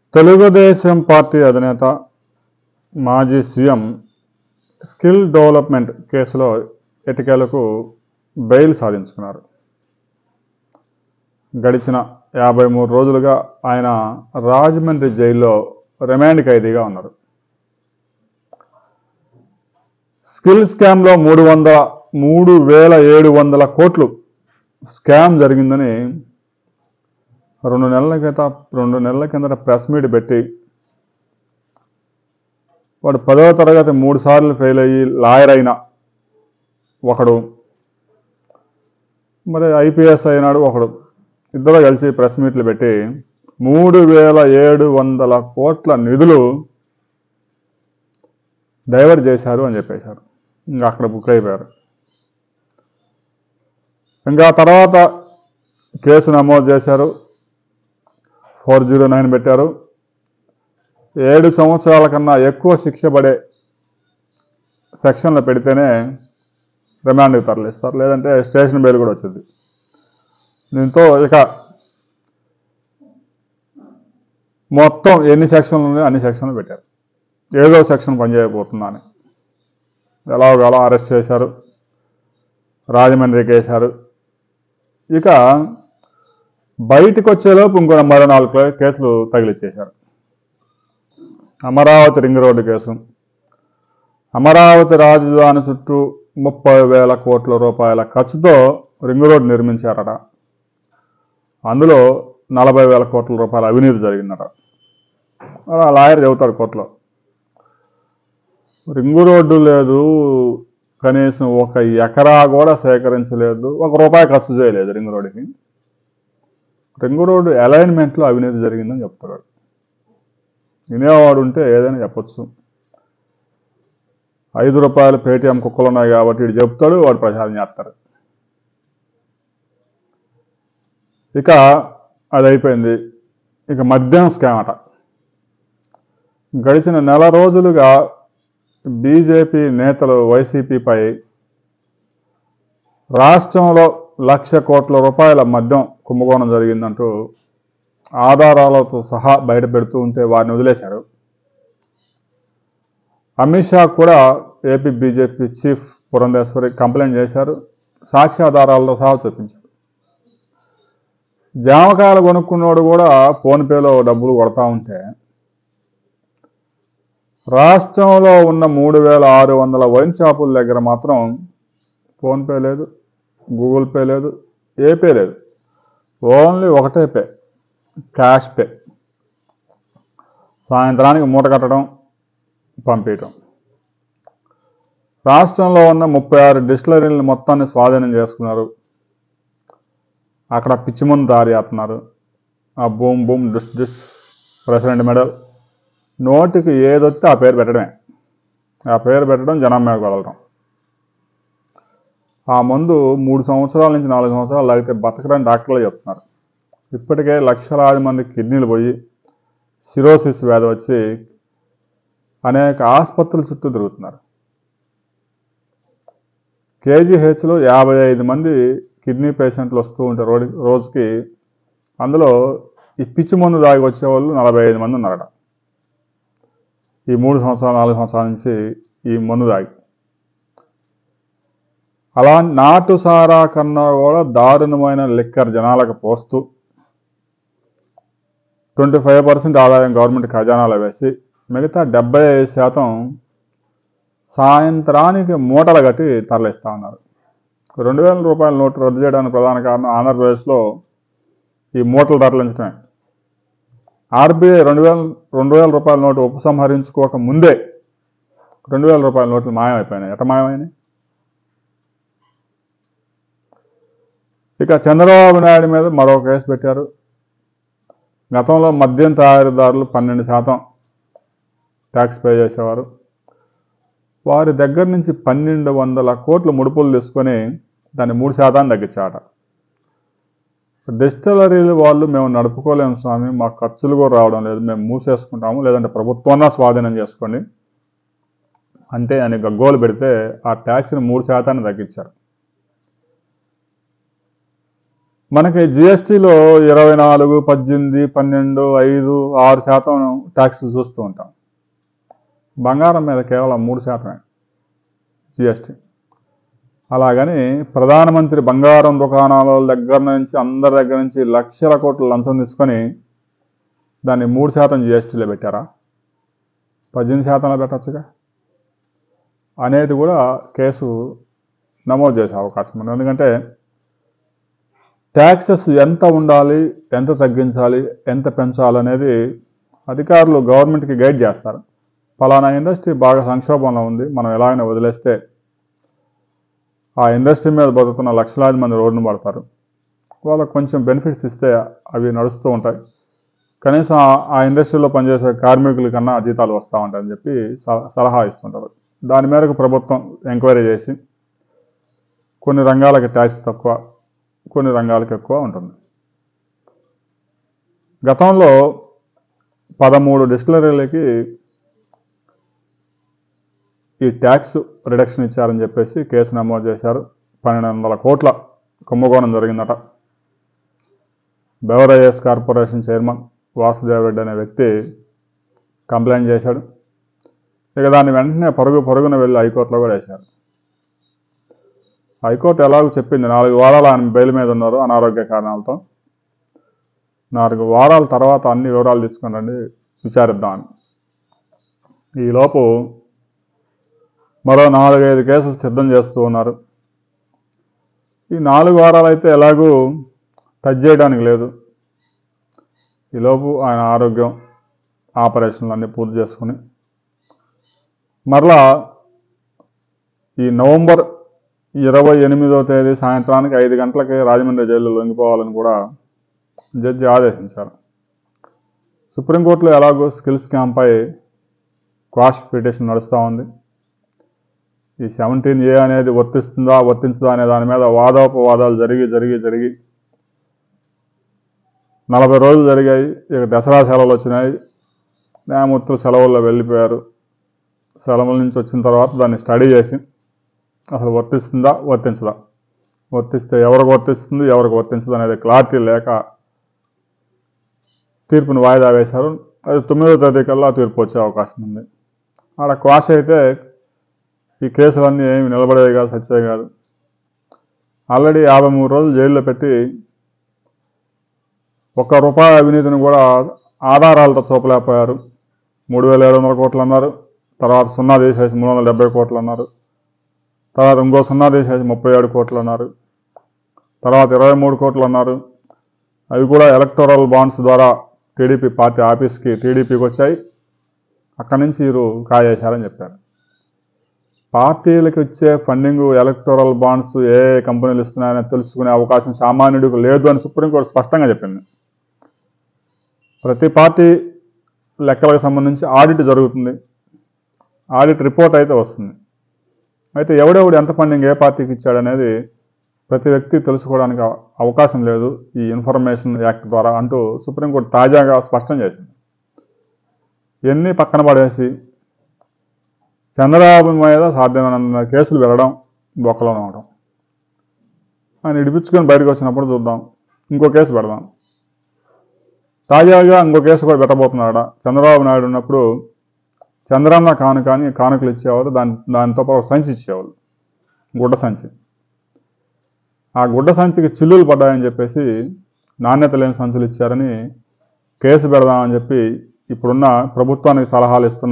Telugu Desam party అధినేత మాజీ CM skill development కేసులో ఎటికేలకు బెయిల్ సాధించుకున్నారు గడిచిన యాభై మూడు రోజులుగా ఆయన రాజమండ్రి జైల్లో రిమాండ్ ఖైదీగా ఉన్నారు స్కిల్ స్కామ్లో మూడు వందల మూడు వేల ఏడు వందల కోట్లు స్కామ్ జరిగిందని రెండు నెలల క్రితం రెండు నెలల కిందట ప్రెస్ మీట్ పెట్టి వాడు పదవ తరగతి మూడు సార్లు ఫెయిల్ అయ్యి లాయర్ అయిన ఒకడు మరి ఐపీఎస్ అయినాడు ఒకడు ఇద్దరు కలిసి ప్రెస్ మీట్లు పెట్టి మూడు వేల ఏడు వందల కోట్ల నిధులు డైవర్ట్ చేశారు అని చెప్పేశారు ఇంకా అక్కడ బుక్ అయిపోయారు ఇంకా తర్వాత కేసు నమోదు చేశారు ఫోర్ జీరో నైన్ పెట్టారు ఏడు సంవత్సరాల కన్నా ఎక్కువ శిక్ష పడే సెక్షన్లో పెడితేనే రిమాండ్కి తరలిస్తారు లేదంటే స్టేషన్ బెయిల్ కూడా వచ్చింది దీంతో ఇక మొత్తం ఎన్ని సెక్షన్లు ఉన్నాయో అన్ని సెక్షన్లు పెట్టారు ఏదో సెక్షన్ పనిచేయబోతుందని ఎలాగోలా అరెస్ట్ చేశారు రాజమండ్రికి వేశారు ఇక బయటకు వచ్చేలోపు ఇంకో మరో నాలుగు కే- కేసులు తగిలిచ్చేశారు Amaravati ring road case Amaravati రాజధాని చుట్టూ ముప్పై వేల కోట్ల రూపాయల ఖర్చుతో రింగ్ రోడ్డు నిర్మించారట అందులో నలభై వేల కోట్ల రూపాయల అవినీతి జరిగిందట అలా ఆ లాయర్ చెబుతాడు కోర్టులో రింగు రోడ్డు లేదు కనీసం ఒక ఎకరా కూడా సేకరించలేదు ఒక రూపాయి ఖర్చు చేయలేదు రింగ్ రోడ్డుకి రింగు రోడ్డు అలైన్మెంట్లో అవినీతి జరిగిందని చెప్తాడు వినేవాడు ఉంటే ఏదైనా చెప్పొచ్చు ఐదు రూపాయలు పేటిఎం కుక్కలు ఉన్నాయి కాబట్టి వీడు చెప్తాడు వాడు ప్రచారం చేస్తారు ఇక అది అయిపోయింది ఇక మద్యం స్కామ్ అట గడిచిన నెల రోజులుగా బీజేపీ నేతలు వైసీపీపై రాష్ట్రంలో లక్ష కోట్ల రూపాయల మద్యం కుంభకోణం జరిగిందంటూ ఆధారాలతో సహా బయట పెడుతూ ఉంటే వారిని వదిలేశారు అమిత్ షా కూడా AP BJP chief Purandeswari complaint చేశారు సాక్ష్యాధారాలతో సహా చూపించారు జామకాయలు కొనుక్కున్నోడు కూడా ఫోన్పేలో డబ్బులు కొడతా ఉంటే రాష్ట్రంలో ఉన్న మూడు వేల ఆరు వందల వైన్ షాపుల దగ్గర మాత్రం ఫోన్పే లేదు గూగుల్ పే లేదు ఏ పే లేదు ఓన్లీ ఒకటే పే క్యాష్ పే సాయంత్రానికి మూట కట్టడం పంపించడం రాష్ట్రంలో ఉన్న ముప్పై ఆరు డిస్టిలరీలను మొత్తాన్ని స్వాధీనం చేసుకున్నారు అక్కడ పిచ్చి ముందు దారి చేస్తున్నారు ఆ బూమ్ బూమ్ డిస్ డిస్ ప్రెసిడెంట్ మెడల్ నోటికి ఏదొస్తే ఆ పేరు పెట్టడమే ఆ పేరు పెట్టడం జనం మీద వదలడం ఆ మందు మూడు సంవత్సరాల నుంచి నాలుగు సంవత్సరాలు లాగితే బతకడానికి డాక్టర్లు చెప్తున్నారు ఇప్పటికే లక్షలాది మంది కిడ్నీలు పోయి సిరోసిస్ వ్యాధి వచ్చి అనేక ఆసుపత్రుల చుట్టూ తిరుగుతున్నారు కేజీహెచ్లో యాభై ఐదు మంది కిడ్నీ పేషెంట్లు వస్తూ ఉంటారు రోజు రోజుకి అందులో ఈ పిచ్చి మందు దాగి వచ్చేవాళ్ళు నలభై ఐదు మంది ఉన్నారట ఈ మూడు సంవత్సరాలు నాలుగు సంవత్సరాల నుంచి ఈ మందు దాగి అలా నాటు సారా కన్నా కూడా దారుణమైన లిక్కర్ జనాలకు పోస్తూ ట్వంటీ ఫైవ్ పర్సెంట్ ఆదాయం గవర్నమెంట్ ఖజానాలో వేసి మిగతా డెబ్బై ఐదు శాతం సాయంత్రానికి మూటలు కట్టి తరలిస్తూ ఉన్నారు రెండు వేల రూపాయల నోటు రద్దు చేయడానికి ప్రధాన కారణం ఆంధ్రప్రదేశ్లో ఈ మూటలు తరలించడమే ఆర్బీఐ రెండు వేల రెండు వేల రూపాయల నోటు ఉపసంహరించుకోక ముందే రెండు వేల రూపాయల నోట్లు మాయమైపోయినాయి ఎట మాయమైనాయి ఇక చంద్రబాబు నాయుడు మీద మరో కేసు పెట్టారు గతంలో మద్యం తయారీదారులు పన్నెండు శాతం ట్యాక్స్ పే చేసేవారు వారి దగ్గర నుంచి పన్నెండు వందల కోట్ల ముడుపులు తీసుకొని దాన్ని మూడు శాతాన్ని తగ్గించాట డిస్టిలరీలు వాళ్ళు మేము నడుపుకోలేము స్వామి మా ఖర్చులు కూడా రావడం లేదు మేము మూసేసుకుంటాము లేదంటే ప్రభుత్వాన్ని స్వాధీనం చేసుకోండి అంటే అని గగ్గోలు పెడితే ఆ ట్యాక్స్ని మూడు శాతాన్ని తగ్గించారు మనకి జిఎస్టీలో ఇరవై నాలుగు పద్దెనిమిది పన్నెండు ఐదు ఆరు శాతం ట్యాక్సులు చూస్తూ ఉంటాం బంగారం మీద కేవలం మూడు శాతమే జిఎస్టీ అలాగని ప్రధానమంత్రి బంగారం దుకాణాల దగ్గర నుంచి అందరి దగ్గర నుంచి లక్షల కోట్ల లంచం తీసుకొని దాన్ని మూడు శాతం జిఎస్టీలో పెట్టారా పద్దెనిమిది శాతంలో పెట్టచ్చుగా అనేది కూడా కేసు నమోదు చేసే అవకాశం ఉంది ఎందుకంటే ట్యాక్సెస్ ఎంత ఉండాలి ఎంత తగ్గించాలి ఎంత పెంచాలి అనేది అధికారులు గవర్నమెంట్కి గైడ్ చేస్తారు పలానా ఇండస్ట్రీ బాగా సంక్షోభంలో ఉంది మనం ఎలాగైనా వదిలేస్తే ఆ ఇండస్ట్రీ మీద బతుకుతున్న లక్షలాది మంది రోడ్డును పడతారు వాళ్ళకి కొంచెం బెనిఫిట్స్ ఇస్తే అవి నడుస్తూ ఉంటాయి కనీసం ఆ- ఆ ఇండస్ట్రీలో పనిచేసే కార్మికుల కన్నా జీతాలు వస్తూ ఉంటాయని చెప్పి స- సలహా ఇస్తుంటారు దాని మేరకు ప్రభుత్వం ఎంక్వైరీ చేసి కొన్ని రంగాలకి ట్యాక్స్ తక్కువ కొన్ని రంగాలకు ఎక్కువ ఉంటుంది గతంలో పదమూడు డిస్టిలరీలకి ఈ ట్యాక్స్ రిడక్షన్ ఇచ్చారని చెప్పేసి కేసు నమోదు చేశారు పన్నెండు వందల కోట్ల కుంభకోణం జరిగిందట beverages corporation chairman Vasudev Reddy అనే వ్యక్తి కంప్లైంట్ చేశాడు ఇక దాన్ని వెంటనే పరుగు పరుగున వెళ్ళి హైకోర్టులో కూడా వేశారు హైకోర్టు ఎలాగో చెప్పింది నాలుగు వారాలు ఆయన బెయిల్ మీద ఉన్నారు అనారోగ్య కారణాలతో నాలుగు వారాల తర్వాత అన్ని వివరాలు తీసుకుని రండి విచారిద్దామని ఈలోపు మరో నాలుగైదు కేసులు సిద్ధం చేస్తూ ఉన్నారు ఈ నాలుగు వారాలు అయితే ఎలాగూ టచ్ చేయడానికి లేదు ఈలోపు ఆయన ఆరోగ్యం ఆపరేషన్లు అన్నీ పూర్తి చేసుకుని మరలా ఈ నవంబర్ ఇరవై ఎనిమిదో తేదీ సాయంత్రానికి ఐదు గంటలకి రాజమండ్రి జైల్లో లొంగిపోవాలని కూడా జడ్జి ఆదేశించారు సుప్రీంకోర్టులో ఎలాగో స్కిల్స్ క్యాంప్పై క్వాష్ పిటిషన్ నడుస్తూ ఉంది ఈ సెవెంటీన్ ఏ అనేది వర్తిస్తుందా వర్తించదా అనే దాని మీద వాదోపవాదాలు జరిగి జరిగి జరిగి నలభై రోజులు జరిగాయి ఇక దసరా సెలవులు వచ్చినాయి న్యాయమూర్తులు సెలవుల్లో వెళ్ళిపోయారు సెలవుల నుంచి వచ్చిన తర్వాత దాన్ని స్టడీ చేసి అసలు వర్తిస్తుందా వర్తించదా వర్తిస్తే ఎవరికి వర్తిస్తుంది ఎవరికి వర్తించదు అనేది క్లారిటీ లేక తీర్పుని వాయిదా వేశారు అది తొమ్మిదో తేదీ కల్లా తీర్పు వచ్చే అవకాశం ఉంది ఆడ క్వాష్ అయితే ఈ కేసులన్నీ ఏమి నిలబడేవి కాదు సచ్చేవి కాదు ఆల్రెడీ యాభై మూడు రోజులు జైల్లో పెట్టి ఒక్క రూపాయి అవినీతిని కూడా ఆధారాలతో చూపలేకపోయారు మూడు వేల ఏడు వందల కోట్లు అన్నారు తర్వాత సున్నా తీసేసి మూడు వందల డెబ్బై కోట్లు అన్నారు తర్వాత ఇంకో సున్నా తీసేసి ముప్పై ఏడు కోట్లు అన్నారు తర్వాత ఇరవై మూడు కోట్లు అన్నారు అవి కూడా ఎలక్టోరల్ బాండ్స్ ద్వారా టీడీపీ పార్టీ ఆఫీస్కి టీడీపీకి వచ్చాయి అక్కడి నుంచి వీరు కాజేశారని చెప్పారు పార్టీలకు ఇచ్చే ఫండింగ్ ఎలక్టోరల్ బాండ్స్ ఏ ఏ కంపెనీలు ఇస్తున్నాయని తెలుసుకునే అవకాశం సామాన్యుడికి లేదు అని సుప్రీంకోర్టు స్పష్టంగా చెప్పింది ప్రతి పార్టీ లెక్కలకు సంబంధించి ఆడిట్ జరుగుతుంది ఆడిట్ రిపోర్ట్ అయితే వస్తుంది అయితే ఎవడెవడు ఎంత ఫండింగ్ ఏ పార్టీకి ఇచ్చాడనేది ప్రతి వ్యక్తి తెలుసుకోవడానికి అవ- అవకాశం లేదు ఈ ఇన్ఫర్మేషన్ యాక్ట్ ద్వారా అంటూ సుప్రీంకోర్టు తాజాగా స్పష్టం చేసింది ఇవన్నీ పక్కన పడేసి చంద్రబాబు మీద సాధ్యమైనంత కేసులు వెళ్ళడం బొక్కలో ఉండడం ఆయన ఇడిపించుకొని బయటకు వచ్చినప్పుడు చూద్దాం ఇంకో కేసు పెడదాం తాజాగా ఇంకో కేసు కూడా పెట్టబోతున్నాడా చంద్రబాబు నాయుడు ఉన్నప్పుడు చంద్రన్న కానుక అని కానుకలు ఇచ్చేవారు దాని దానితో పాటు ఒక సంచి ఇచ్చేవాళ్ళు గుడ్డ సంచి ఆ గుడ్డ సంచికి చిల్లులు పడ్డాయని చెప్పేసి నాణ్యత లేని సంచులు ఇచ్చారని కేసు పెడదామని చెప్పి ఇప్పుడున్న ప్రభుత్వానికి సలహాలు ఇస్తున్న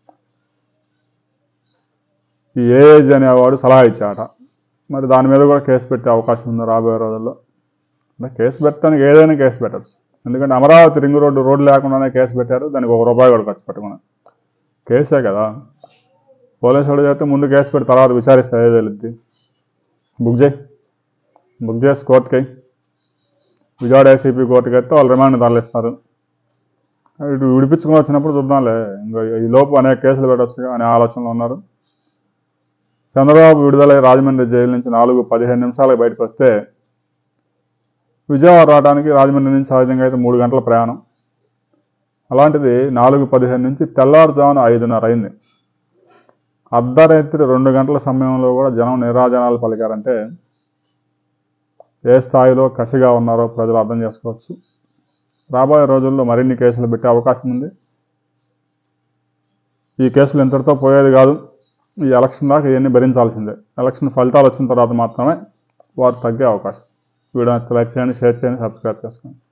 ఈ ఏఏజీ అనేవాడు సలహా ఇచ్చాట మరి దాని మీద కూడా కేసు పెట్టే అవకాశం ఉంది రాబోయే రోజుల్లో అంటే కేసు పెట్టడానికి ఏదైనా కేసు పెట్టచ్చు ఎందుకంటే అమరావతి రింగ్ రోడ్డు రోడ్డు లేకుండానే కేసు పెట్టారు దానికి ఒక రూపాయి కూడా ఖర్చు పెట్టకుండా కేసే కదా పోలీసు వాడు చేస్తే ముందు కేసు పెట్టి తర్వాత విచారిస్తే ఏదో తెలుద్ది బుక్ చేయి బుక్ చేసి కోర్టుకి విజయవాడ ఏసీపీ కోర్టుకి అయితే వాళ్ళు రిమాండ్ తరలిస్తారు ఇటు విడిపించుకుని వచ్చినప్పుడు చూద్దాంలే ఇంకా ఈ లోపు అనేక కేసులు పెట్టవచ్చు అనే ఆలోచనలో ఉన్నారు చంద్రబాబు విడుదలై రాజమండ్రి జైలు నుంచి నాలుగు పదిహేను నిమిషాలకు బయటకు వస్తే విజయవాడ రావడానికి రాజమండ్రి నుంచి సహజంగా అయితే మూడు గంటల ప్రయాణం అలాంటిది నాలుగు పదిహేను నుంచి తెల్లారుజామున ఐదున్నర అయింది అర్ధరాత్రి రెండు గంటల సమయంలో కూడా జనం నిరాజనాలు పలికారంటే ఏ స్థాయిలో కసిగా ఉన్నారో ప్రజలు అర్థం చేసుకోవచ్చు రాబోయే రోజుల్లో మరిన్ని కేసులు పెట్టే అవకాశం ఉంది ఈ కేసులు ఇంతటితో పోయేది కాదు ఈ ఎలక్షన్ దాకా ఇవన్నీ భరించాల్సిందే ఎలక్షన్ ఫలితాలు వచ్చిన తర్వాత మాత్రమే వారు తగ్గే అవకాశం వీడియో నచ్చితే లైక్ చేయండి షేర్ చేయండి సబ్స్క్రైబ్ చేసుకోండి